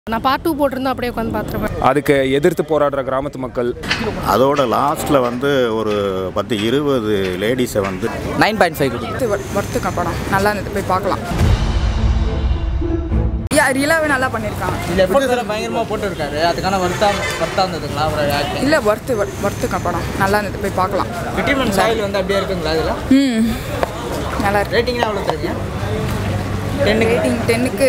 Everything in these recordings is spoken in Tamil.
நான் பார்ட் டூ போட்டிருந்தா அப்படியே உட்காந்து பார்த்துருப்பேன் அதுக்கு எதிர்த்து போராடுற கிராமத்து மக்கள் அதோட லாஸ்ட்டில் வந்து ஒரு பத்து இருபது லேடிஸை வந்து நைன் பாயிண்ட் ஃபைவ் கொடுக்கும் ஒர்த்துக்கா படம் நல்லா இருந்தது போய் பார்க்கலாம் யா ரியலாகவே நல்லா பண்ணியிருக்காங்க இந்த எஃபோர்ட் வேறு பயங்கரமாக போட்டுருக்காரு அதுக்கான வர்த்தா வர்த்தா இருந்ததுங்களா அவரோட ஆக்டிங் இல்லை ஒர்த்து ஒர்த்துக்கா படம் நல்லா இருந்தது போய் பார்க்கலாம் விட்டிமன் சாயில் வந்து அப்படியே இருக்குங்களா அதில் ம் நல்லா இருக்கு ரேட்டிங்னா எவ்வளோ தருவீங்க டென்னுக்கு ரேட்டிங் டென்னுக்கு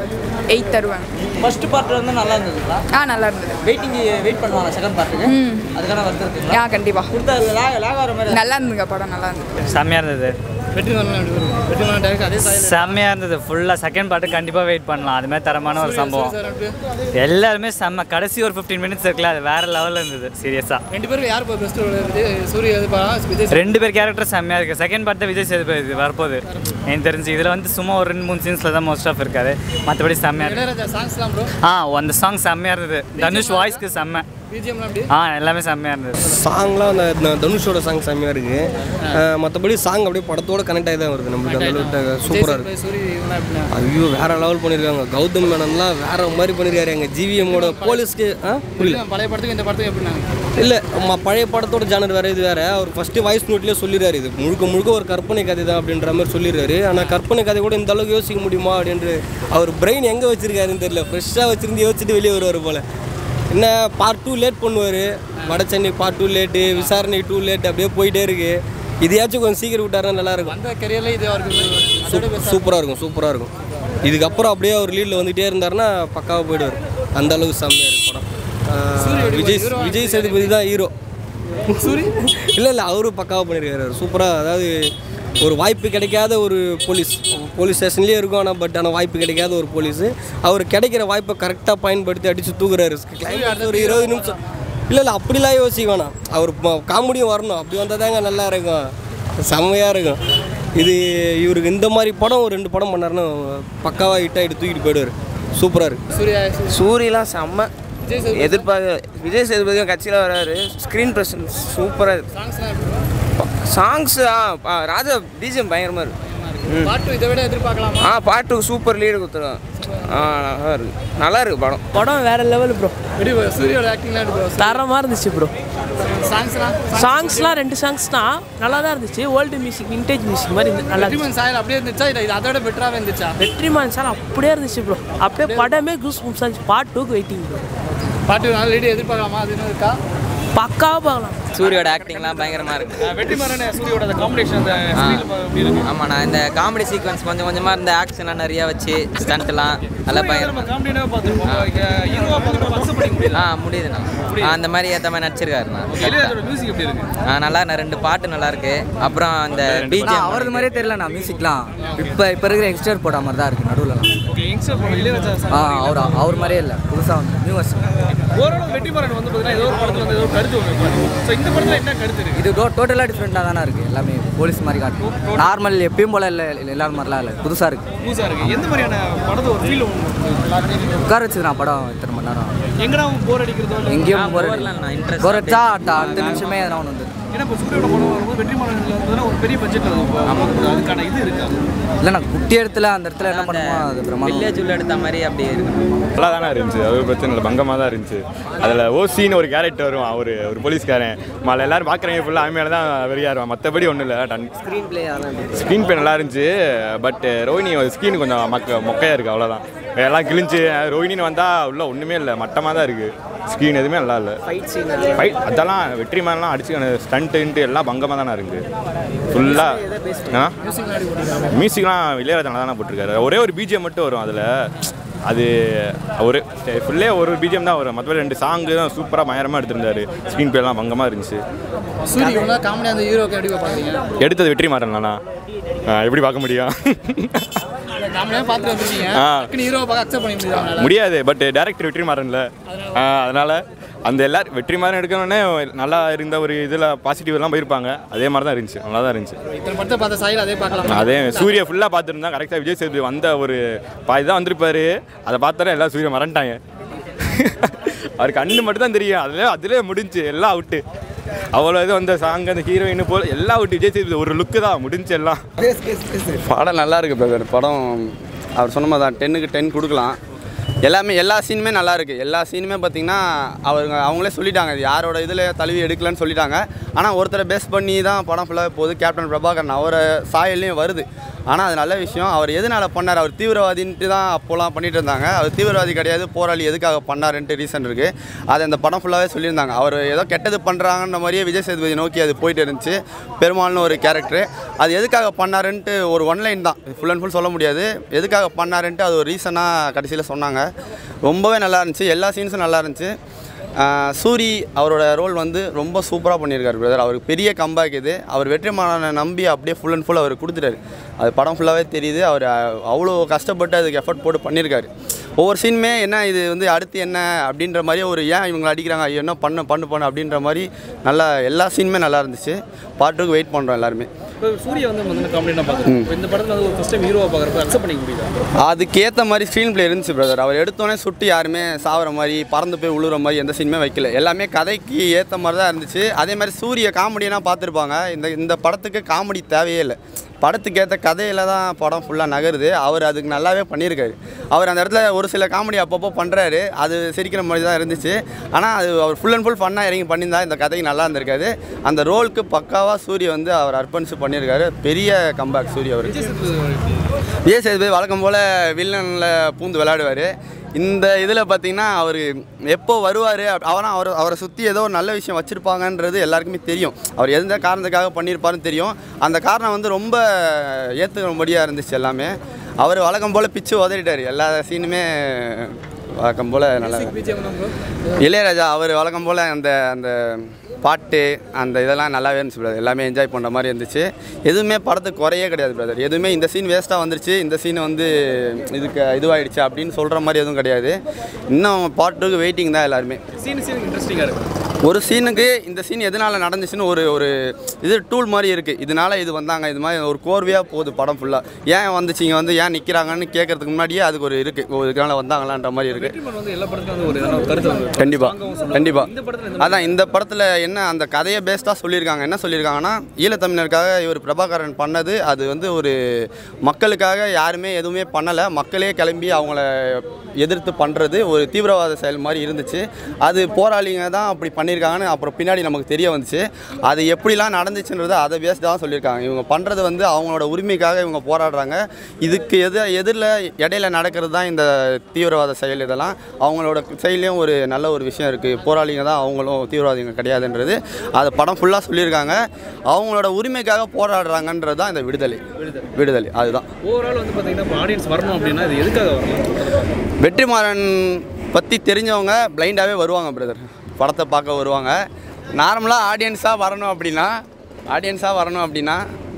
எயிட் தருவேன் ஃபர்ஸ்ட் பார்ட் வந்து நல்லா இருந்ததுங்களா ஆ நல்லா இருந்தது வெயிட்டிங் வெயிட் பண்ணுவாங்க செகண்ட் பார்ட்டுக்கு ம். அதுக்கான வர்த்தம் இருக்குங்களா யா கண்டிப்பாக கொடுத்தா லேக் லேக் ஆகிற மாதிரி நல்லா இருந்ததுங்க படம் நல்லா இருந்தது செம்மையாக இருந்தது வெற்றி வெற்றி அதே சாயில் செம்மையாக இருந்தது ஃபுல்லாக செகண்ட் பார்ட்டு கண்டிப்பாக வெயிட் பண்ணலாம் அது மாதிரி தரமான ஒரு சம்பவம் எல்லாருமே செம்ம கடைசி ஒரு ஃபிஃப்டீன் மினிட்ஸ் இருக்குல்ல அது வேற லெவலில் இருந்தது சீரியஸாக ரெண்டு பேரும் யார் பெஸ்ட் சூரிய விஜய் ரெண்டு பேர் கேரக்டர் செம்மையாக இருக்குது செகண்ட் பார்ட்டு விஜய் சேதுபதி வரப்போகுது எனக்கு தெரிஞ்சு இதில் வந்து சும்மா ஒரு ரெண்டு மூணு சீன்ஸில் தான் மோஸ்ட் ஆஃப் இருக்காரு மற்றபடி செம்மையாக இருக்கு இளையராஜா சாங்ஸ்லாம் ப்ரோ ஆ அந்த சாங் செம்மையாக இருந்தது தனுஷ் வாய்ஸ்க்கு செம்ம பிஜிஎம்லாம் எப்படி ஆ எல்லாமே செம்மையாக இருந்தது சாங்லாம் அந்த அந்த தனுஷோட சாங் செம்மையாக இருக்குது மற்றபடி சாங் அப்படியே படத்தோட கனெக்ட் ஆகி தான் வருது நம்மளுக்கு அந்த அளவுக்கு சூப்பராக இருக்குது சூரிய இவங்களாம் எப்படின்னா ஐயோ வேற லெவல் பண்ணியிருக்காங்க கௌதம் மேனன்லாம் வேற மாதிரி பண்ணியிருக்காரு எங்கள் ஜிவிஎம்மோட போலீஸ்க்கு ஆ புரியல பழைய படத்துக்கு இந்த படத்துக்கு எப்படின்னாங்க இல்லை பழைய படத்தோட ஜானர் வேறு இது வேறு அவர் ஃபஸ்ட்டு வாய்ஸ் நோட்லேயே சொல்லிடுறாரு இது முழுக்க முழுக்க ஒரு கற்பனை கதை தான் அப்படின்ற மாதிரி சொல்லிடுறாரு ஆனால் கற்பனை கதை கூட இந்த அளவுக்கு யோசிக்க முடியுமா அப்படின்ட்டு அவர் பிரெயின் எங்கே வச்சிருக்காருன்னு தெரியல ஃப்ரெஷ்ஷாக வச்சிருந்து யோசிச்சுட்டு வெளியே வருவார் போல் என்ன பார்ட் டூ லேட் பண்ணுவார் Vada Chennai part two late விசாரணை டூ லேட் அப்படியே போயிட்டே இருக்கு இதையாச்சும் கொஞ்சம் சீக்கிரம் விட்டாருன்னா நல்லா இருக்கும் அந்த கரியர்ல இது அவருக்கு அதோட சூப்பராக இருக்கும் சூப்பராக இருக்கும் இதுக்கப்புறம் அப்படியே அவர் லீடில் வந்துட்டே இருந்தாருன்னா பக்காவாக போயிடுவார் அந்த அளவுக்கு செம்மையாக இருக்கு படம் ஆஹ் விஜய் விஜய் சேதுபதி தான் ஹீரோ சூரி இல்லை இல்லை அவரும் பக்காவாக பண்ணியிருக்காரு அவர் சூப்பராக அதாவது ஒரு வாய்ப்பு கிடைக்காத ஒரு போலீஸ் போலீஸ் ஸ்டேஷன்லேயே இருக்கும் ஆனால் பட் ஆனால் வாய்ப்பு கிடைக்காத ஒரு போலீஸ் அவர் கிடைக்கிற வாய்ப்பை கரெக்டாக பயன்படுத்தி அடித்து தூக்குறாரு Climax ஒரு இருபது நிமிஷம் இல்லை இல்லை அப்படிலாம் யோசிக்க வேணாம் அவர் காமெடியும் வரணும் அப்படி வந்தால் தாங்க நல்லா இருக்கும் செம்மையாக இருக்கும் இது இவருக்கு இந்த மாதிரி படம் ஒரு ரெண்டு படம் பண்ணாருன்னா பக்காவாக ஹிட் ஆகிட்டு தூக்கிட்டு போயிடுவார் சூப்பராக இருக்குது சூர்யா சூரியலாம் செம்ம எதிர்பார்க்க விஜய் சேதுபதியும் கட்சியில் வராரு ஸ்க்ரீன் ப்ரெசன்ஸ் சூப்பராக சாங்ஸ்லாம் எப்படி சாங்ஸ் ஆ ராஜா பிஜிஎம் பயங்கரமாக இருக்கு ம். பாட்டு இதை விட எதிர்பார்க்கலாமா ஆ பாட்டுக்கு சூப்பர் லீடு கொடுத்துருவான் ஆ நல்லா இருக்கு நல்லா இருக்கு படம் படம் வேற லெவல் ப்ரோ எப்படி bro? சூரியோட ஆக்டிங்லாம் எப்படி bro? தரமாக இருந்துச்சு ப்ரோ சாங்ஸ்லாம் சாங்ஸ்லாம் ரெண்டு சாங்ஸ் தான் நல்லா தான் இருந்துச்சு ஓல்டு மியூசிக் விண்டேஜ் மியூசிக் மாதிரி இருந்து- நல்லா இருந்துச்சு வெற்றிமன் சாயல் அப்படியே இருந்துச்சா இல்லை இது அதை விட பெட்டராகவே இருந்துச்சா வெற்றிமான் சார் அப்படியே இருந்துச்சு ப்ரோ அப்படியே படமே கூஸ் பூம்ஸ் இருந்துச்சு பார்ட் டூக்கு வெயிட்டிங் ப்ரோ பாட்டு நல்ல ரெடி எதிர்பார்க்கலாமா அது இன்னும் இருக்கா பக்காவாக பார்க்கலாம் சூரியோட ஆக்டிங்லாம் பயங்கரமாக இருக்கு வெற்றிமாறன் சூரியோட அந்த காம்பினேஷன் அந்த ஆமாம் நான் இந்த காமெடி சீக்வன்ஸ் கொஞ்சம் கொஞ்சமாக இந்த ஆக்ஷன்லாம் நிறையா வச்சு ஸ்டண்ட்லாம் நல்லா பயங்கரமாக காமெடியாக பார்த்துருப்போம் ஹீரோவாக பார்க்குறோம் அக்செப்ட் பண்ணிக்க முடியல ஆ முடியுதுண்ணா ஆ, அந்த மாதிரி ஏற்ற மாதிரி நடிச்சிருக்காருண்ணா இளையராஜோட மியூசிக் எப்படி இருக்கு ஆ நல்லா நான் ரெண்டு பாட்டு நல்லா இருக்கு அப்புறம் அந்த பிஜிஎம் அவரது மாதிரியே தெரியலண்ணா மியூசிக்லாம் இப்போ இப்போ இருக்கிற யங்ஸ்டர் போட்ட மாதிரி தான் இருக்குது நடுவில் ஓகே யங்ஸ்டர் போன இளையராஜா ஆ அவர் அவர் மாதிரியே இல்லை புதுசாக வந்து நியூ வருஷன் ஓரளவு வெற்றிமாறன் வந்து பார்த்தீங்கன்னா ஏதோ ஒரு படத்தில் வந்து ஏதோ ஒரு கருத்து ஒன்று ஸோ இந்த படத்தில் என்ன கருத்து இருக்கு இது டோ டோட்டலாக டிஃப்ரெண்ட்டாக தானே இருக்குது எல்லாமே போலீஸ் மாதிரி காட்டும் நார்மல் எப்பயும் போல இல்லை எல்லாரும் மாதிரிலாம் இல்லை புதுசாக இருக்குது புதுசாக இருக்கு எந்த மாதிரியான படத்தை ஒரு ஃபீல் உட்கார வச்சுதான் படம் இத்தனை மணி நேரம் எங்கடா போர் அடிக்கிறதோ இல்லை எங்கேயும் போகிற போர்லாம் நான் interest போகிற அடுத்த அடுத்த நிமிஷமே எதனா ஒன்று வந்து ஏன்னா இப்போ சூரியோட படம் வரும்போது வெற்றிமாறன் வந்து ஒரு பெரிய பட்ஜெட்டில் இருக்கும் அதுக்கான இது இருக்கா இல்லைண்ணா குட்டி இடத்துல அந்த இடத்துல என்ன பண்ணுமோ அது பிரமாணம் வில்லேஜ் உள்ள எடுத்த மாதிரி அப்படியே இருக்கு நல்லா தானே இருந்துச்சு அது ஒரு பிரச்சனை இல்லை பங்கமாக தான் இருந்துச்சு அதில் ஓசின்னு ஒரு கேரக்டர் வரும் அவர் ஒரு போலீஸ்காரன் மழை எல்லாரும் பார்க்குறவங்க ஃபுல்லாக அவன் தான் வெறியாருவான் மற்றபடி ஒன்றும் இல்லை டன் ஸ்க்ரீன் பிளே அதெல்லாம் ஸ்க்ரீன் பே நல்லா இருந்துச்சு பட் ரோஹினி ஸ்க்ரீன் கொஞ்சம் மக்க மொக்கையாக இருக்குது அவ்வளோதான் எல்லாம் கிழிஞ்சு ரோஹினின்னு வந்தால் உள்ள ஒன்றுமே இல்லை மட்டமாக தான் இருக்குது ஸ்க்ரீன் எதுவுமே நல்லா இல்லை ஃபைட் சீன் ஃபைட் அதெல்லாம் வெற்றி மேலாம் அடிச்சு ஸ்டண்ட்டு எல்லாம் பங்கமாக தானே இருக்குது ஃபுல்லாக ஆ மியூசிக்லாம் இளையராஜா தானே போட்டிருக்காரு ஒரே ஒரு பிஜிஎம் மட்டும் வரும் அதில் அது ஒரு ஃபுல்லே ஒரு பிஜிஎம் தான் வரும் மற்றபடி ரெண்டு சாங்கு தான் சூப்பராக பயங்கரமாக எடுத்திருந்தாரு ஸ்க்ரீன் பிளேலாம் பங்கமாக இருந்துச்சு சூரிய இவ்வளோ காமெடி அந்த ஹீரோக்கு எப்படி பார்க்குறீங்க எடுத்தது வெற்றி மாறனாண்ணா எப்படி பார்க்க முடியும் காமெடியாக பார்த்துட்டு வந்திருக்கீங்க ஆ. டக்குனு ஹீரோவை பார்க்க அக்செப்ட் பண்ணி முடியாது முடியாது பட் டேரக்டர் வெற்றி மாறன்ல அதனால் அந்த எல்லாரும் வெற்றி மாறன் எடுக்கணுன்னே நல்லா இருந்த ஒரு இதில் பாசிட்டிவ் எல்லாம் போயிருப்பாங்க அதே மாதிரி தான் இருந்துச்சு நல்லா தான் இருந்துச்சு இத்தனை படத்தை பார்த்த சாயில் அதே பார்க்கலாம் அதே சூர்யா ஃபுல்லாக பார்த்துருந்தா கரெக்டாக விஜய் சேதுபதி வந்த ஒரு பாதி தான் வந்திருப்பாரு அதை பார்த்தாலே எல்லாம் சூர்யா மறந்துட்டாங்க அவர் கண்ணு மட்டும் தான் தெரியும் அதில் அதிலே முடிஞ்சு எல்லாம் அவுட்டு அவ்வளோ இது வந்த சாங் அந்த ஹீரோயின் போல் எல்லாம் அவுட்டு விஜய் சேதுபதி ஒரு லுக்கு தான் முடிஞ்சு எல்லாம் படம் நல்லா இருக்கு பிரதர் படம் அவர் சொன்ன மாதிரி தான் டென்னுக்கு டென் கொடுக்கலாம் எல்லாமே எல்லா சீனுமே நல்லா இருக்கு எல்லா சீனுமே பார்த்தீங்கன்னா அவங்க அவங்களே சொல்லிட்டாங்க இது யாரோட இதில் தழுவி எடுக்கலன்னு சொல்லிட்டாங்க ஆனால் ஒருத்தரை பேஸ் பண்ணி தான் படம் ஃபுல்லாக போகுது கேப்டன் பிரபாகரன் அவரை சாயல்லையும் வருது ஆனால் அது நல்ல விஷயம் அவர் எதனால பண்ணார் அவர் தீவிரவாதின்ட்டு தான் அப்போலாம் பண்ணிட்டு இருந்தாங்க அவர் தீவிரவாதி கிடையாது போராளி எதுக்காக பண்ணாருன்ட்டு ரீசன் இருக்குது அது அந்த படம் ஃபுல்லாகவே சொல்லியிருந்தாங்க அவர் ஏதோ கெட்டது பண்ணுறாங்கன்ற மாதிரியே விஜய் சேதுபதி நோக்கி அது போயிட்டு இருந்துச்சு பெருமாள்னு ஒரு கேரக்டர் அது எதுக்காக பண்ணாருன்ட்டு ஒரு ஒன்லைன் தான் ஃபுல் அண்ட் ஃபுல் சொல்ல முடியாது எதுக்காக பண்ணாருன்ட்டு அது ஒரு ரீசனாக கடைசியில் சொன்னாங்க ரொம்பவே நல்லா இருந்துச்சு எல்லா சீன்ஸும் நல்லா இருந்துச்சு ஆஹ் சூரி அவரோட ரோல் வந்து ரொம்ப சூப்பராக பண்ணியிருக்காரு பிரதர் அவருக்கு பெரிய கம்பேக் இது அவர் வெற்றிமாறனை நம்பி அப்படியே ஃபுல் அண்ட் ஃபுல் அவர் கொடுத்துட்டாரு அது படம் ஃபுல்லாகவே தெரியுது அவர் அஹ், அவ்வளோ கஷ்டப்பட்டு அதுக்கு எஃபர்ட் போட்டு பண்ணியிருக்காரு ஒவ்வொரு சீனுமே என்ன இது வந்து அடுத்து என்ன அப்படின்ற மாதிரி ஒரு ஏன் இவங்களை அடிக்கிறாங்க ஐயோ என்ன பண்ணு பண்ணு பண்ணு அப்படின்ற மாதிரி நல்லா எல்லா சீனுமே நல்லா இருந்துச்சு பாட்டுக்கு வெயிட் பண்ணுறோம் எல்லாருமே இப்போ சூர்யா வந்து வந்து காமெடியாக பார்த்துருக்கோம் இப்போ இந்த படத்தில் வந்து ஒரு ஃபஸ்ட் டைம் ஹீரோவை பார்க்குறப்ப அக்செப்ட் பண்ணிக்க முடியுதா அதுக்கேற்ற மாதிரி ஸ்க்ரீன் ப்ளே இருந்துச்சு பிரதர் அவர் எடுத்தோடனே சுட்டு யாருமே சாவற மாதிரி பறந்து போய் உழுவுற மாதிரி எந்த சீனுமே வைக்கல எல்லாமே கதைக்கு ஏற்ற மாதிரி தான் இருந்துச்சு அதே மாதிரி சூரிய காமெடியெல்லாம் பார்த்துருப்பாங்க இந்த இந்த படத்துக்கு காமெடி தேவையே இல்லை படத்துக்கு ஏற்ற கதையில் தான் படம் ஃபுல்லாக நகருது அவர் அதுக்கு நல்லாவே பண்ணியிருக்காரு அவர் அந்த இடத்துல ஒரு சில காமெடி அப்பப்போ பண்ணுறாரு அது சிரிக்கிற மாதிரி தான் இருந்துச்சு ஆனால் அது அவர் ஃபுல் அண்ட் ஃபுல் ஃபன்னாக இறங்கி பண்ணியிருந்தா இந்த கதைக்கு நல்லா இருந்திருக்காது அந்த ரோலுக்கு பக்காவாக சூரிய வந்து அவர் அர்ப்பணிச்சு பண்ணியிருக்காரு பெரிய கம்பேக் சூரிய அவருக்கு விஜய் சேதுபதி வழக்கம் போல் வில்லனில் பூந்து விளையாடுவார் இந்த இதில் பார்த்தீங்கன்னா அவர் எப்போ வருவார் அவரும் அவர் அவரை சுற்றி ஏதோ ஒரு நல்ல விஷயம் வச்சுருப்பாங்கன்றது எல்லாருக்குமே தெரியும் அவர் எந்த காரணத்துக்காக பண்ணியிருப்பாருன்னு தெரியும் அந்த காரணம் வந்து ரொம்ப ஏற்றுக்கும்படியாக இருந்துச்சு எல்லாமே அவர் வழக்கம் போல் பிச்சு உதறிட்டார் எல்லா சீனுமே வழக்கம் போல் நல்லா இளையராஜா அவர் வழக்கம் போல் அந்த அந்த பாட்டு அந்த இதெல்லாம் நல்லாவே இருந்துச்சு பிரதர் எல்லாமே என்ஜாய் பண்ணுற மாதிரி இருந்துச்சு எதுவுமே படத்துக்கு குறையே கிடையாது பிரதர் எதுவுமே இந்த சீன் வேஸ்ட்டாக வந்துருச்சு இந்த சீன் வந்து இதுக்கு இதுவாயிடுச்சு அப்படின்னு சொல்கிற மாதிரி எதுவும் கிடையாது இன்னும் பாட்டுக்கு வெயிட்டிங் தான் எல்லாருமே சீன் சீன் இன்ட்ரெஸ்டிங்காக இருக்கும் ஒரு சீனுக்கு இந்த சீன் எதனால் நடந்துச்சுன்னு ஒரு ஒரு இது டூல் மாதிரி இருக்குது இதனால இது வந்தாங்க இது மாதிரி ஒரு கோர்வையாக போகுது படம் ஃபுல்லாக ஏன் வந்துச்சு இங்கே வந்து ஏன் நிற்கிறாங்கன்னு கேட்கறதுக்கு முன்னாடியே அதுக்கு ஒரு இருக்குது ஒரு இதனால் வந்தாங்களான்ற மாதிரி இருக்குது வெற்றிமாறன் வந்து எல்லா படத்துலையும் வந்து ஒரு ஏதாவது ஒரு கருத்து வந்து கண்டிப்பாக கண்டிப்பாக இந்த படத்தில் அதான் இந்த படத்தில் என்ன அந்த கதையை பேஸ்டாக சொல்லியிருக்காங்க என்ன சொல்லியிருக்காங்கன்னா ஈழத்தமிழருக்காக இவர் பிரபாகரன் பண்ணது அது வந்து ஒரு மக்களுக்காக யாருமே எதுவுமே பண்ணலை மக்களே கிளம்பி அவங்கள எதிர்த்து பண்ணுறது ஒரு தீவிரவாத செயல் மாதிரி இருந்துச்சு அது போராளிங்க தான் அப்படி பண்ணியிருக்காங்கன்னு அப்புறம் பின்னாடி நமக்கு தெரிய வந்துச்சு அது எப்படிலாம் நடந்துச்சுன்றது அதை பேஸ்ட் தான் சொல்லியிருக்காங்க இவங்க பண்ணுறது வந்து அவங்களோட உரிமைக்காக இவங்க போராடுறாங்க இதுக்கு எது எதிரில் இடையில நடக்கிறது தான் இந்த தீவிரவாத செயல் இதெல்லாம் அவங்களோட செயலையும் ஒரு நல்ல ஒரு விஷயம் இருக்குது போராளிங்க தான் அவங்களும் தீவிரவாதிங்க கிடையாதுன்றது அதை படம் ஃபுல்லாக சொல்லியிருக்காங்க அவங்களோட உரிமைக்காக போராடுறாங்கன்றது தான் இந்த விடுதலை விடுதலை அதுதான் ஓவரால் வந்து பார்த்தீங்கன்னா ஆடியன்ஸ் வரணும் அப்படின்னா இது எதுக்காக வரணும் வெற்றிமாறன் பற்றி தெரிஞ்சவங்க பிளைண்டாகவே வருவாங்க பிரதர் படத்தை பார்க்க வருவாங்க நார்மலாக ஆடியன்ஸாக வரணும் அப்படின்னா ஆடியன்ஸாக வரணும் அப்படின்னா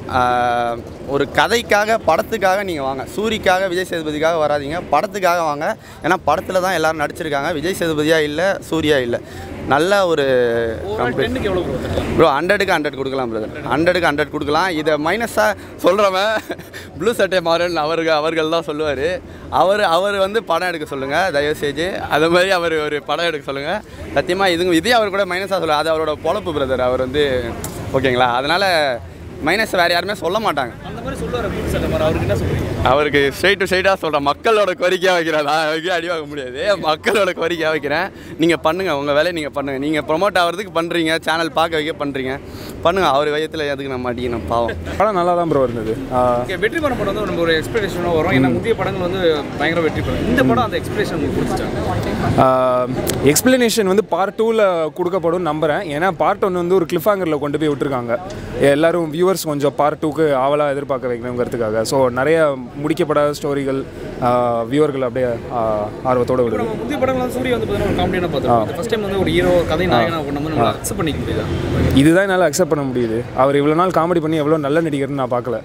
ஆஹ், ஒரு கதைக்காக படத்துக்காக நீங்கள் வாங்க சூரிக்காக விஜய் சேதுபதிக்காக வராதீங்க படத்துக்காக வாங்க ஏன்னா படத்தில் தான் எல்லாரும் நடிச்சிருக்காங்க விஜய் சேதுபதியா இல்லை சூர்யா இல்லை நல்ல ஒரு கம்பெனி டென்னுக்கு எவ்வளோ ப்ரோ ப்ரோ ஹண்ட்ரடுக்கு ஹண்ட்ரட் கொடுக்கலாம் பிரதர் ஹண்ட்ரடுக்கு ஹண்ட்ரட் கொடுக்கலாம் இதை மைனஸாக சொல்கிறவன் ப்ளூ சட்டை மாறன் அவருக்கு அவர்கள் தான் சொல்லுவார் அவர் அவர் வந்து படம் எடுக்க சொல்லுங்கள் தயவு செஞ்சு அது மாதிரி அவர் ஒரு படம் எடுக்க சொல்லுங்கள் சத்தியமாக இதுங்க இதே அவர் கூட மைனஸாக சொல்லுவார் அது அவரோட பொழப்பு பிரதர் அவர் வந்து ஓகேங்களா அதனால் மைனஸ் வேறு யாருமே சொல்ல மாட்டாங்க அந்த மாதிரி சொல்லுவார் ப்ளூ சட்டை மாதிரி அவருக்கு என்ன சொல்றீங்க அவருக்கு ஸ்ட்ரைட் டு ஸ்ட்ரைட்டாக சொல்கிறேன் மக்களோட கோரிக்கையாக வைக்கிறேன் நான் வைக்க அடி வாங்க முடியாது மக்களோட கோரிக்கையாக வைக்கிறேன் நீங்கள் பண்ணுங்கள் உங்கள் வேலையை நீங்கள் பண்ணுங்கள் நீங்கள் ப்ரொமோட் ஆகிறதுக்கு பண்ணுறீங்க சேனல் பார்க்க வைக்க பண்ணுறீங்க பண்ணுங்கள் அவர் வயத்தில் எதுக்கு நம்ம அடிக்கணும் பாவம் படம் நல்லா தான் ப்ரோ இருந்தது ஓகே வெற்றிமாறன் படம் வந்து நம்ம ஒரு எக்ஸ்பெக்டேஷனாக வரும் ஏன்னா முந்தைய படங்கள் வந்து பயங்கர வெற்றி படம் இந்த படம் அந்த எக்ஸ்பெக்டேஷன் உங்களுக்கு கொடுத்துட்டாங்க எக்ஸ்பிளனேஷன் வந்து பார்ட் டூவில் கொடுக்கப்படும் நம்புகிறேன் ஏன்னா பார்ட் ஒன் வந்து ஒரு கிளிஃப் ஹேங்கரில் கொண்டு போய் விட்டுருக்காங்க எல்லாரும் வியூவர்ஸ் கொஞ்சம் பார்ட் டூக்கு ஆவலாக எதிர்பார்க்க வைக்கணுங்கிறதுக்காக ஸோ நிறைய முடிக்கப்படாத ஸ்டோரிகள் வியூவர்கள் அப்படியே ஆஹ், ஆர்வத்தோட இப்போ விடுது நம்ம முந்தைய படங்கள் வந்து சூர்யா வந்து பார்த்தீங்கன்னா ஒரு காமெடியான பார்த்துருக்கோம் ஃபர்ஸ்ட் டைம் வந்து ஒரு ஹீரோ கதை நாயகனாக கொண்டு வந்து நம்ம அக்செப்ட் பண்ணிக்க முடியுதா இதுதான் என்னால் அக்செப்ட் பண்ண முடியுது அவர் இவ்வளோ நாள் காமெடி பண்ணி எவ்வளோ நல்ல நடிகர்னு நான் பார்க்கல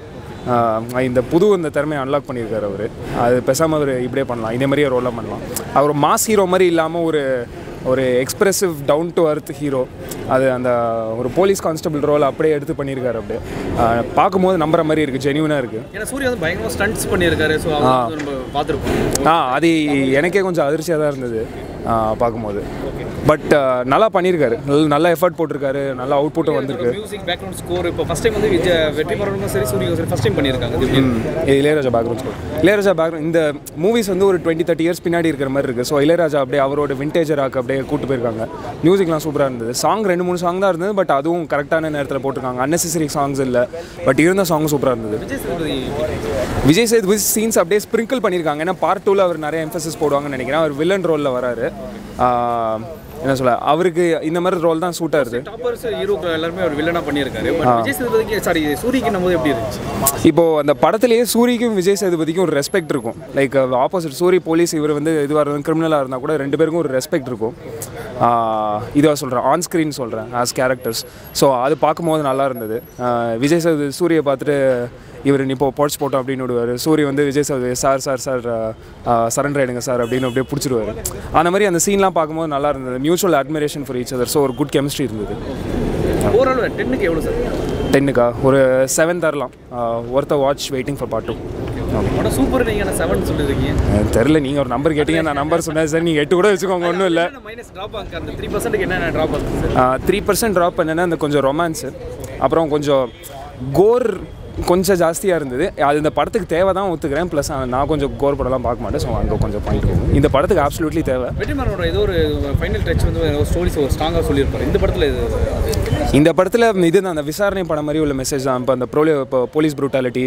ஆஹ் இந்த புது இந்த திறமையை அன்லாக் பண்ணியிருக்காரு அவர் அது பேசாமல் அவர் இப்படியே பண்ணலாம் இதே மாதிரியே ரோலாக பண்ணலாம் அவர் மாஸ் ஹீரோ மாதிரி இல்லாமல் ஒரு ஒரு expressive down to earth hero அது அந்த ஒரு போலீஸ் கான்ஸ்டபிள் ரோல் அப்படியே எடுத்து பண்ணியிருக்காரு அப்படியே ஆஹ் பார்க்கும்போது நம்புற மாதிரி இருக்குது ஜென்யூனாக இருக்குது ஏன்னா சூர்யா வந்து பயங்கரமாக ஸ்டண்ட்ஸ் பண்ணியிருக்காரு ஸோ ஆ. நம்ம பார்த்துருப்போம் ஆ அது எனக்கே கொஞ்சம் அதிர்ச்சியாக தான் இருந்தது பார்க்கும்போது பட் நல்லா பண்ணியிருக்காரு நல்ல- நல்ல எஃபர்ட் போட்டிருக்காரு நல்ல அவுட்புட்டும் வந்திருக்கு மியூசிக் பேக்ரவுண்ட் ஸ்கோர் இப்போ ஃபர்ஸ்ட் டைம் வந்து விஜய் வெற்றிமாறனும் சரி சூரியனும் சரி ஃபர்ஸ்ட் டைம் பண்ணியிருக்காங்க இது எப்படி இருக்கு? இது Ilaiyaraaja background score Ilaiyaraaja background இந்த மூவிஸ் வந்து ஒரு டுவெண்ட்டி தேர்ட்டி இயர்ஸ் பின்னாடி இருக்கிற மாதிரி இருக்குது ஸோ இளையராஜா அப்படியே அவரோட விண்டேஜ் ராக் அப்படியே கூட்டு போயிருக்காங்க மியூசிக்லாம் சூப்பராக இருந்தது சாங் ரெண்டு மூணு சாங் தான் இருந்தது பட் அதுவும் கரெக்டான நேரத்தில் போட்டிருக்காங்க அன்னெசரி சாங்ஸ் இல்லை பட் இருந்த சாங் சூப்பராக இருந்தது விஜய் சேதுபதி விஜய் சேதுபதி சீன்ஸ் அப்படியே ஸ்ப்ரிங்கிள் பண்ணியிருக்காங்க ஏன்னா பார்ட் டூவில் அவர் நிறைய எம்ஃபசிஸ் போடுவாங்கன்னு நினைக்கிறேன் அவர் வில்லன் ரோலில் வராரு ஆஹ், என்ன சொல்ல அவருக்கு இந்த மாதிரி ரோல் தான் சூட் ஆகுது டாப்பர்ஸ் ஹீரோக்கு எல்லாருமே ஒரு வில்லனா பண்ணியிருக்காரு பட் விஜய் சேதுபதிக்கு சாரி சூரியக்கு நம்ம எப்படி இருந்துச்சு இப்போ அந்த படத்துலேயே சூரிக்கும் விஜய் சேதுபதிக்கும் ஒரு ரெஸ்பெக்ட் இருக்கும் லைக் ஆப்போசிட் சூரி போலீஸ் இவர் வந்து இதுவாக இருந்தால் கிரிமினலாக இருந்தால் கூட ரெண்டு பேருக்கும் ஒரு ரெஸ்பெக்ட் இருக்கும் இதாக சொல்கிறேன் ஆன் ஸ்க்ரீன் சொல்கிறேன் ஆஸ் கேரக்டர்ஸ் ஸோ அது பார்க்கும்போது நல்லா இருந்தது ஆஹ் விஜய் சேது சூரியை பார்த்துட்டு இவர் இப்போ பொடிச்சு போட்டோம் அப்படின்னு விடுவார் சூரிய வந்து Vijay Sethu sir sir sir surrender ஆயிடுங்க சார் அப்படின்னு அப்படியே பிடிச்சிடுவார் அந்த மாதிரி அந்த சீன்லாம் பார்க்கும்போது நல்லா இருந்தது mutual admiration for each other so ஒரு குட் கெமிஸ்ட்ரி இருந்தது ஓவரால் டென்னுக்கு எவ்வளோ சார் டென்னுக்கா ஒரு செவன் தரலாம் ஒருத்த watch waiting for part two படம் சூப்பர் நீங்கள் நான் செவன் சொல்லியிருக்கீங்க எனக்கு தெரில நீங்கள் ஒரு நம்பர் கேட்டீங்க நான் நம்பர் சொன்னேன் சார் நீங்கள் எட்டு கூட வச்சுக்கோங்க ஒன்றும் இல்லை மைனஸ் ட்ராப் ஆங்க அந்த த்ரீ பர்சன்ட்டுக்கு என்னென்ன ட்ராப் ஆகுது சார் த்ரீ பர்சன்ட் ட்ராப் பண்ணேன்னா அந்த கொஞ்சம் ரொமான்ஸு அப்புறம் கொஞ்சம் கோர் கொஞ்சம் ஜாஸ்தியாக இருந்தது அது இந்த படத்துக்கு தேவை தான் ஒத்துக்கிறேன் ப்ளஸ் நான் கொஞ்சம் கோர் படம்லாம் பார்க்க மாட்டேன் ஸோ அங்கே கொஞ்சம் பாயிண்ட் இருக்கும் இந்த படத்துக்கு ஆப்ஸ்லூட்லி தேவை வெற்றிமாறனோட ஏதோ ஒரு ஃபைனல் டச் வந்து ஒரு ஸ்டோரிஸ் ஒரு ஸ்ட்ராங்காக சொல்லியிருப்பாரு இந்த படத்தில் இது இந்த படத்தில் இதுதான் அந்த விசாரணை படம் மாதிரி உள்ள மெசேஜ் தான் இப்போ அந்த ப்ரோலி இப்போ போலீஸ் ப்ரூட்டாலிட்டி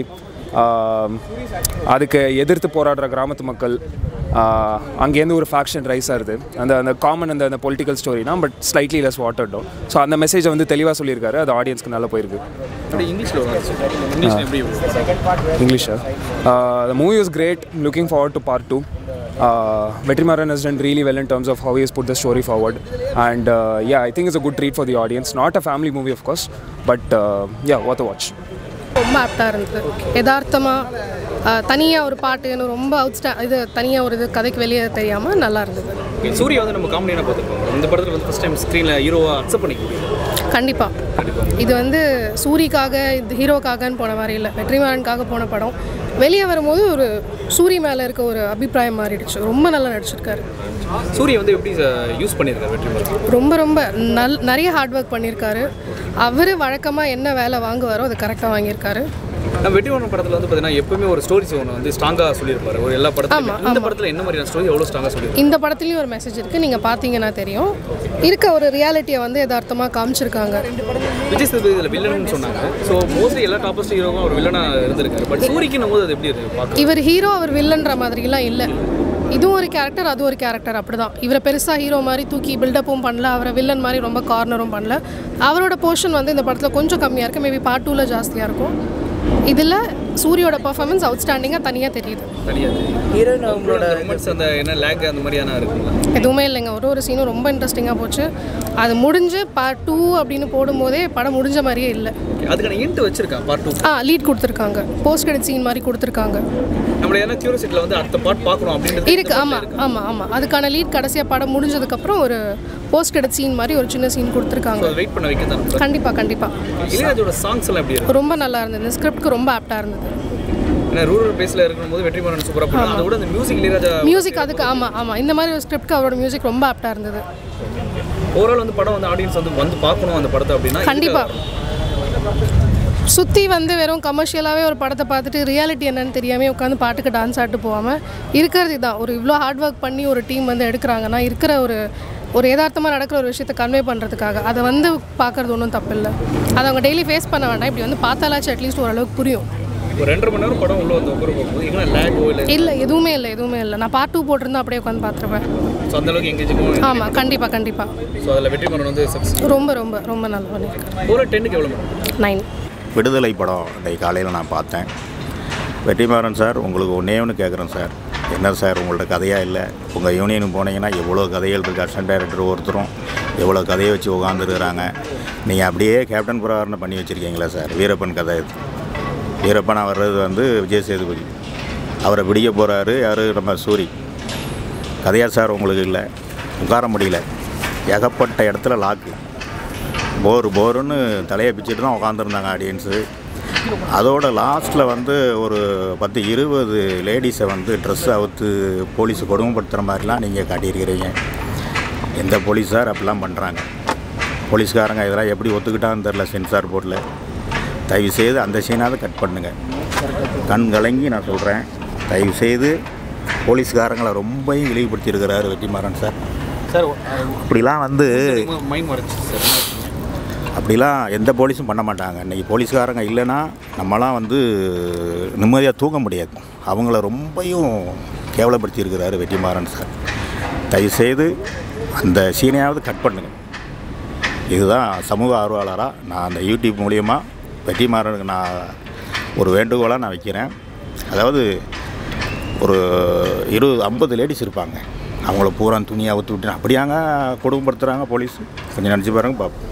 அதுக்கு எதிர்த்து போராடுற கிராமத்து மக்கள் ஆஹ், அங்கேருந்து ஒரு ஃபேக்ஷன் ரைஸ் ஆகுது அந்த அந்த காமன் அந்த அந்த பொலிட்டிக்கல் ஸ்டோரினா but slightly less water down so அந்த மெசேஜை வந்து தெளிவாக சொல்லியிருக்காரு அது ஆடியன்ஸ்க்கு நல்லா போயிருக்கு அப்படி இங்கிலீஷில் ஒரு இங்கிலீஷில் எப்படி இங்கிலீஷா the movie was great looking forward to part two Vetrimaran has done really well in terms of how he has put the story forward. And uh, yeah, I think it's a good treat for the audience. Not a family movie, of course, but uh, yeah, worth a watch. ரொம்ப ஆப்டாக இருந்தது யதார்த்தமாக தனியாக ஒரு பாட்டுன்னு ரொம்ப அவுட்ஸ்டா இது தனியாக ஒரு இது கதைக்கு வெளியே தெரியாமல் நல்லா இருந்தது சூர்யா வந்து நம்ம காமெடியான பார்த்துருப்போம் இந்த படத்தில் வந்து ஃபஸ்ட் டைம் ஸ்க்ரீனில் ஹீரோவாக அக்செப்ட் பண்ணிக்க முடியும் கண்டிப்பாக இது வந்து சூரிக்காக இது ஹீரோக்காகன்னு போன மாதிரி இல்லை வெற்றிமாறனுக்காக போன படம் வெளியே வரும்போது ஒரு சூரி மேலே இருக்க ஒரு அபிப்பிராயம் மாறிடுச்சு ரொம்ப நல்லா நடிச்சிருக்காரு சூர்யா வந்து எப்படி யூஸ் பண்ணியிருக்காரு வெற்றிமாறன் ரொம்ப ரொம்ப நல் நிறைய ஹார்ட் ஒர்க் பண்ணியிருக்காரு அவர் வழக்கமாக என்ன வேலை வாங்குவாரோ அதை கரெக்டாக வாங்கியிருக்காரு நம்ம வெற்றிமாறன் படத்தில் வந்து பார்த்தீங்கன்னா எப்பவுமே ஒரு ஸ்டோரிஸ் ஒன்று வந்து ஸ்ட்ராங்காக சொல்லியிருப்பாரு ஒரு எல்லா படத்துலையும் ஆமா, இந்த ஆமா. படத்தில் என்ன மாதிரியான ஸ்டோரி எவ்வளோ ஸ்ட்ராங்காக சொல்லியிருப்பாரு இந்த படத்துலையும் ஒரு மெசேஜ் இருக்குது நீங்கள் பார்த்தீங்கன்னா தெரியும் இருக்க ஒரு ரியாலிட்டியை வந்து யதார்த்தமாக காமிச்சிருக்காங்க விஜய் சேதுபதி இதில் வில்லன்னு சொன்னாங்க ஸோ மோஸ்ட்லி எல்லா டாப்பஸ்ட் ஹீரோவும் ஒரு வில்லனாக இருந்திருக்காரு பட் சூரிக்குன்னும் போது அது எப்படி இருக்கு பார்க்க இவர் ஹீரோ அவர் வில்லன்ற மாதிரிலாம் இல்லை இதுவும் ஒரு கேரக்டர் அதுவும் ஒரு கேரக்டர் அப்படிதான் இவரை பெருசாக ஹீரோ மாதிரி தூக்கி பில்டப்பும் பண்ணல அவரை வில்லன் மாதிரி ரொம்ப கார்னரும் பண்ணல அவரோட போர்ஷன் வந்து இந்த படத்தில் கொஞ்சம் கம்மியாக இருக்குது மேபி பார்ட் டூவில் ஜாஸ்தியாக இருக்கும் இதில் சூரியோட பர்ஃபார்மன்ஸ் அவுட்ஸ்டாண்டிங்காக தனியாக தெரியுது தனியாக ஹீரோயின் அவங்களோட ரொமான்ஸ் அந்த என்ன லேக் அந்த மாதிரியான இருக்குங்களா எதுவுமே இல்லைங்க ஒரு ஒரு சீனும் ரொம்ப இன்ட்ரெஸ்டிங்காக போச்சு அது முடிஞ்சு பார்ட் டூ அப்படின்னு போடும்போதே படம் முடிஞ்ச மாதிரியே இல்லை அதுக்கான இன்ட் வச்சிருக்கான் பார்ட் டூ ஆ லீட் கொடுத்துருக்காங்க போஸ்ட் கிரெடிட் சீன் மாதிரி கொடுத்துருக்காங்க நம்மள என்ன கியூரியாசிட்டியில் வந்து அடுத்த பார்ட் பார்க்கணும் அப்படின்றது இருக்கு ஆமாம் ஆமாம் ஆமாம் அதுக்கான லீட் கடைசியாக படம் முடிஞ்சதுக்கப்புறம் ஒரு போஸ்ட் கிரெடிட் சீன் மாதிரி ஒரு சின்ன சீன் கொடுத்துருக்காங்க வெயிட் பண்ண வைக்க தான் கண்டிப்பாக கண்டிப்பாக இளையராஜோட சாங்ஸ் எல்லாம் எப்படி இருக்கு ரொம்ப நல்லா இருந்தது இந்த ஸ்கிரிப்ட்க்கு ரொம்ப ஆப்டாக இருந்தது ஏன்னா ரூரல் பேஸில் இருக்கும்போது வெற்றிமாறன் சூப்பராக பண்ணலாம் அதை விட அந்த மியூசிக் இளையராஜா மியூசிக் அதுக்கு ஆமாம் ஆமாம் இந்த மாதிரி ஒரு ஸ்கிரிப்ட்க்கு அவரோட மியூசிக் ரொம்ப ஆப்டாக இருந்தது ஓவரால் வந்து படம் வந்து ஆடியன்ஸ் வந்து வந்து பார்க்கணும் அந்த படத்தை அப்படின்னா கண்டிப்பாக சுற்றி வந்து வெறும் கமர்ஷியலாகவே ஒரு படத்தை பார்த்துட்டு ரியாலிட்டி என்னன்னு தெரியாமல் உட்காந்து பாட்டுக்கு டான்ஸ் ஆட்டு போகாமல் இருக்கிறது இதான் ஒரு இவ்வளோ ஹார்ட் ஒர்க் பண்ணி ஒரு டீம் வந்து எடுக்கிறாங்கன்னா இருக்கிற ஒரு ஒரு யதார்த்தமாக நடக்கிற ஒரு விஷயத்தை கன்வே பண்ணுறதுக்காக அதை வந்து பார்க்குறது ஒன்றும் தப்பு இல்லை அதை அவங்க டெய்லி ஃபேஸ் பண்ண வேண்டாம் இப்படி வந்து பார்த்தாலாச்சும் அட்லீஸ்ட் ஓரளவுக்கு புரியும் ஒரு ரெண்டரை மணி நேரம் படம் உள்ள வந்து உட்கார போகும்போது எங்கன்னா லேகோ இல்லை இல்லை எதுவுமே இல்லை எதுவுமே இல்லை நான் பார்ட் டூ போட்டிருந்தா அப்படியே உட்காந்து பார்த்துருப்பேன் ஸோ அந்த அளவுக்கு எங்கேஜுக்கும் ஆமாம் கண்டிப்பாக கண்டிப்பாக ஸோ அதில் வெற்றிமாறன் வந்து சக்ஸஸ் ரொம்ப ரொம்ப ரொம்ப நல்லா பண்ணியிருக்கேன் ஒரு டென்னுக்கு எவ்வளோ நைன் விடுதலை படம் இன்னைக்கு காலையில் நான் பார்த்தேன் வெற்றிமாறன் சார் உங்களுக்கு ஒன்றே ஒன்று கேட்குறேன் சார் என்ன சார் உங்கள்ட்ட கதையாக இல்லை உங்கள் யூனியனுக்கு போனீங்கன்னா எவ்வளோ கதைகள் இருக்குது அசிஸ்டன்ட் டைரக்டர் ஒருத்தரும் எவ்வளோ கதையை வச்சு உட்காந்துருக்குறாங்க நீங்கள் அப்படியே கேப்டன் புரகாரனை பண்ணி வச்சுருக்கீங்களா சார் வீரப்பன் கதை இது வீரப்பன் வர்றது வந்து விஜய் சேதுபதி அவரை பிடிக்க போகிறாரு யார் நம்ம சூரி கதையா சார் உங்களுக்கு இல்லை உட்கார முடியல ஏகப்பட்ட இடத்துல லாக்கு போர் போருன்னு தலையை பிச்சுட்டு தான் உட்காந்துருந்தாங்க ஆடியன்ஸு அதோட லாஸ்ட்டில் வந்து ஒரு பத்து இருபது லேடிஸை வந்து ட்ரெஸ் அவுத்து போலீஸ் கொடுமைப்படுத்துகிற மாதிரிலாம் நீங்கள் காட்டியிருக்கிறீங்க எந்த போலீஸார் அப்படிலாம் பண்ணுறாங்க போலீஸ்காரங்க இதெல்லாம் எப்படி ஒத்துக்கிட்டான்னு தெரில சென்சார் போர்டில் தயவு செய்து அந்த சீனாவது கட் பண்ணுங்க கண் கலங்கி நான் சொல்கிறேன் தயவு செய்து போலீஸ்காரங்களை ரொம்பவும் இழிவுபடுத்தியிருக்கிறாரு வெற்றிமாறன் சார் சார் அப்படிலாம் வந்து மைண்ட் மறைச்சு சார் அப்படிலாம் எந்த போலீஸும் பண்ண மாட்டாங்க இன்றைக்கி போலீஸ்காரங்க இல்லைன்னா நம்மலாம் வந்து நிம்மதியாக தூங்க முடியாது அவங்கள ரொம்பவும் கேவலப்படுத்தியிருக்கிறாரு வெற்றிமாறன் சார் தயவுசெய்து அந்த சீனையாவது கட் பண்ணுங்க இதுதான் சமூக ஆர்வலராக நான் அந்த யூடியூப் மூலியமாக வெற்றிமாறனுக்கு நான் ஒரு வேண்டுகோளாக நான் வைக்கிறேன் அதாவது ஒரு இருபது ஐம்பது லேடிஸ் இருப்பாங்க அவங்கள பூரா துணியை அவுத்து விட்டு அப்படியாங்க கொடுமைப்படுத்துகிறாங்க போலீஸ் கொஞ்சம் நினச்சி பாருங்க பார்ப்போம்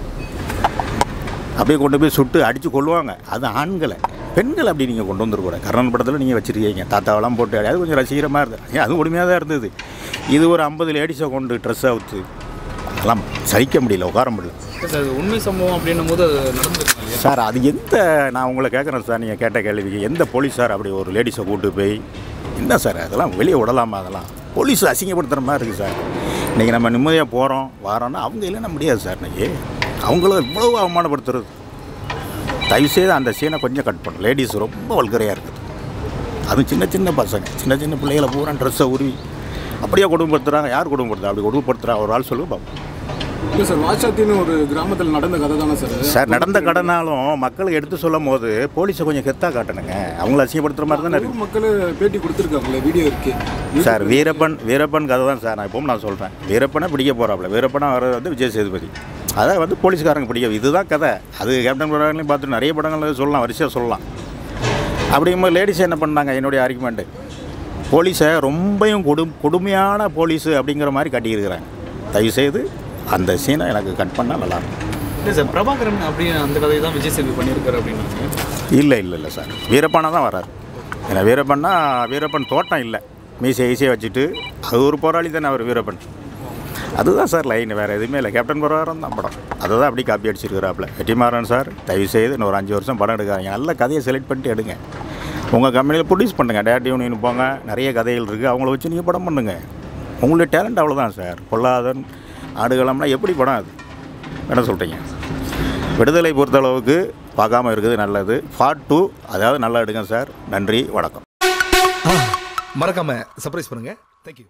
அப்படியே கொண்டு போய் சுட்டு அடித்து கொள்ளுவாங்க அது ஆண்களை பெண்கள் அப்படி நீங்கள் கொண்டு வந்துருக்கூடாது கர்ணன் படத்தில் நீங்கள் வச்சுருக்கீங்க தாத்தாவெல்லாம் போட்டு அடி- அது கொஞ்சம் ரசிகரமாக இருந்தது ஏன் அதுவும் கொடுமையாக தான் இருந்தது இது ஒரு ஐம்பது லேடிஸை கொண்டு ட்ரெஸ் அவுத்து அதெல்லாம் சகிக்க முடியல உட்கார முடியல சார் அது உண்மை சம்பவம் அப்படின்னும் போது அது நடந்திருக்கு இல்லையா சார் அது எந்த நான் உங்களை கேட்குறேன் சார் நீங்கள் கேட்ட கேள்விக்கு எந்த போலீஸ் சார் அப்படி ஒரு லேடிஸை கூட்டு போய் என்ன சார் அதெல்லாம் வெளியே விடலாமா அதெல்லாம் போலீஸ் அசிங்கப்படுத்துகிற மாதிரி இருக்குது சார் இன்றைக்கி நம்ம நிம்மதியாக போகிறோம் வாரோன்னா அவங்க இல்லைன்னா முடியாது சார் இன்றைக்கி அவங்கள இவ்வளவு அவமானப்படுத்துறது தயவுசெய்து அந்த சீனை கொஞ்சம் கட் பண்ணும் லேடிஸ் ரொம்ப வல்கரையாக இருக்குது அதுவும் சின்ன சின்ன பசங்க சின்ன சின்ன பிள்ளைகளை பூரா ட்ரெஸ்ஸை உருவி அப்படியே குடும்பப்படுத்துகிறாங்க யார் குடும்பப்படுத்துறா அப்படி குடும்பப்படுத்துகிறா ஒரு ஆள் சொல்லுங்க பார்ப்போம் இல்லை சார் வாட்சாத்தின்னு ஒரு கிராமத்தில் நடந்த கதை தானே சார் சார் நடந்த கடனாலும் மக்களுக்கு எடுத்து சொல்லும் போது போலீஸை கொஞ்சம் கெத்தாக காட்டணுங்க அவங்கள அசிங்கப்படுத்துகிற மாதிரி தானே இருக்கு ஊர் மக்கள் பேட்டி கொடுத்துருக்காங்களே வீடியோ இருக்கு சார் வீரப்பன் வீரப்பன் கதை தான் சார் நான் இப்பவும் நான் சொல்கிறேன் வீரப்பனை பிடிக்க போகிறாப்புல வீரப்பனா வர்றது வந்து விஜய் சேதுபதி அதை வந்து போலீஸ்காரங்க பிடிக்க இதுதான் கதை அது கேப்டன் படங்களையும் பார்த்துட்டு நிறைய படங்கள் சொல்லலாம் வரிசையாக சொல்லலாம் அப்படிங்கும்போது லேடிஸ் என்ன பண்ணாங்க என்னுடைய ஆர்குமெண்ட்டு போலீஸை ரொம்பவும் கொடு கொடுமையான போலீஸு அப்படிங்கிற மாதிரி காட்டியிருக்கிறாங்க தயவுசெய்து அந்த சீனை எனக்கு கட் பண்ணால் நல்லாயிருக்கும் இல்லை சார் பிரபாகரன் அப்படி அந்த கதையை தான் விஜய் சேது பண்ணியிருக்காரு அப்படின்னாங்க இல்லை இல்லை இல்லை சார் வீரப்பனா தான் வராரு ஏன்னா வீரப்பன்னா வீரப்பன் தோட்டம் இல்லை மீசை ஈஸியாக வச்சுட்டு அது ஒரு போராளி தானே அவர் வீரப்பன் அதுதான் சார் லைன் வேறு எதுவுமே இல்லை கேப்டன் பிரபாகரன் தான் படம் அதை தான் அப்படி காப்பி அடிச்சிருக்கிறாப்புல வெற்றிமாறன் சார் தயவுசெய்து இன்னும் ஒரு அஞ்சு வருஷம் படம் எடுக்காதீங்க நல்ல கதையை செலக்ட் பண்ணிட்டு எடுங்க உங்கள் கம்பெனியில் ப்ரொடியூஸ் பண்ணுங்கள் டேரக்ட் யூனியன் போங்க நிறைய கதைகள் இருக்குது அவங்கள வச்சு நீங்கள் படம் பண்ணுங்கள் உங்களுடைய டேலண்ட் அவ்வளோதான் சார் பொல்லாதன் ஆடுகளம்னா எப்படி படம் அது என்ன சொல்கிறீங்க விடுதலை பொறுத்தளவுக்கு பார்க்காம இருக்குது நல்லது பார்ட் டூ அதாவது நல்லா எடுங்க சார் நன்றி வணக்கம் மறக்காம சர்ப்ரைஸ் பண்ணுங்க தேங்க்யூ